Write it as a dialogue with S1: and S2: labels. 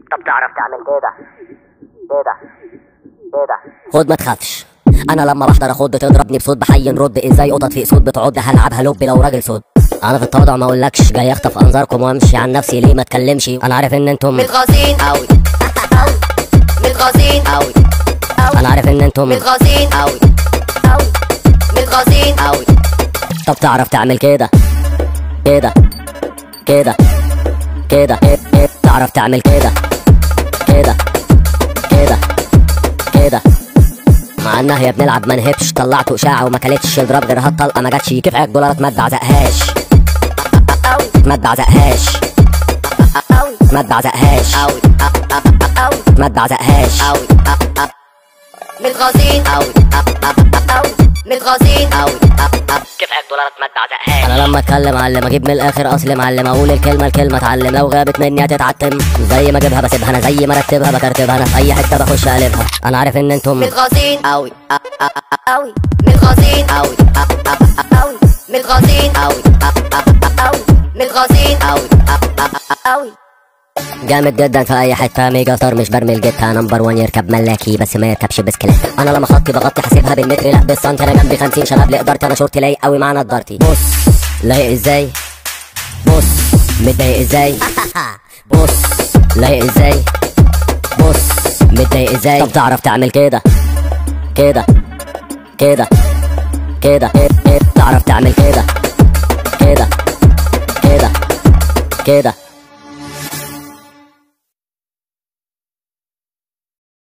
S1: طب تعرف تعمل كده كده كده
S2: خد ما تخافش انا لما بحضر اخد تضربني بصوت بحي نرد ازاي قطط في اسود بتعد هلعبها لب لو راجل صوت انا في التواضع ما اقولكش جاي اخطف انظاركم وامشي عن نفسي ليه ما اتكلمش انا عارف ان انتم
S3: متغاظين قوي متغاظين قوي
S2: انا عارف ان انتم
S3: متغاظين قوي متغاظين قوي
S2: طب تعرف تعمل كده كده كده كده كده. تعرف تعمل كده كده كده كده مع انها يا بنلعب ما نهبش طلعت اشاعه وما كلتش اضرب غيرها الطلقه ما جاتش كيف عيك دولارات ما تبعزقهاش ما تبعزقهاش ما تبعزقهاش
S3: قوي
S2: ما تبعزقهاش
S3: قوي متغاظين قوي متغاظين قوي
S1: كيف عيك دولارات ما تبعزقهاش
S2: انا لما اتكلم علم اجيب من الاخر اصل معلم اقول الكلمه الكلمه اتعلم لو غابت مني هتتعتم زي ما اجيبها بسيبها انا زي ما ارتبها بكرتبها انا في اي حته بخش اقلبها انا عارف ان انتم
S3: متغاظين قوي قوي متغاظين قوي قوي متغاظين قوي قوي متغاظين قوي قوي
S2: جامد جدا في اي حته ميجا ستار مش برمي الجيتا نمبر 1 يركب ملاكي بس ما يركبش بسكليت انا لما خطي بغطي حاسبها بالمتر لا بالسنتي انا جنبي 50 شباب لقدرتي انا شورتي لايق قوي مع نضارتي بص لايق ازاي بص متضايق ازاي بص لايق ازاي بص متضايق ازاي طب تعرف تعمل كده كده كده كده كده. تعرف تعمل كده كده كده كده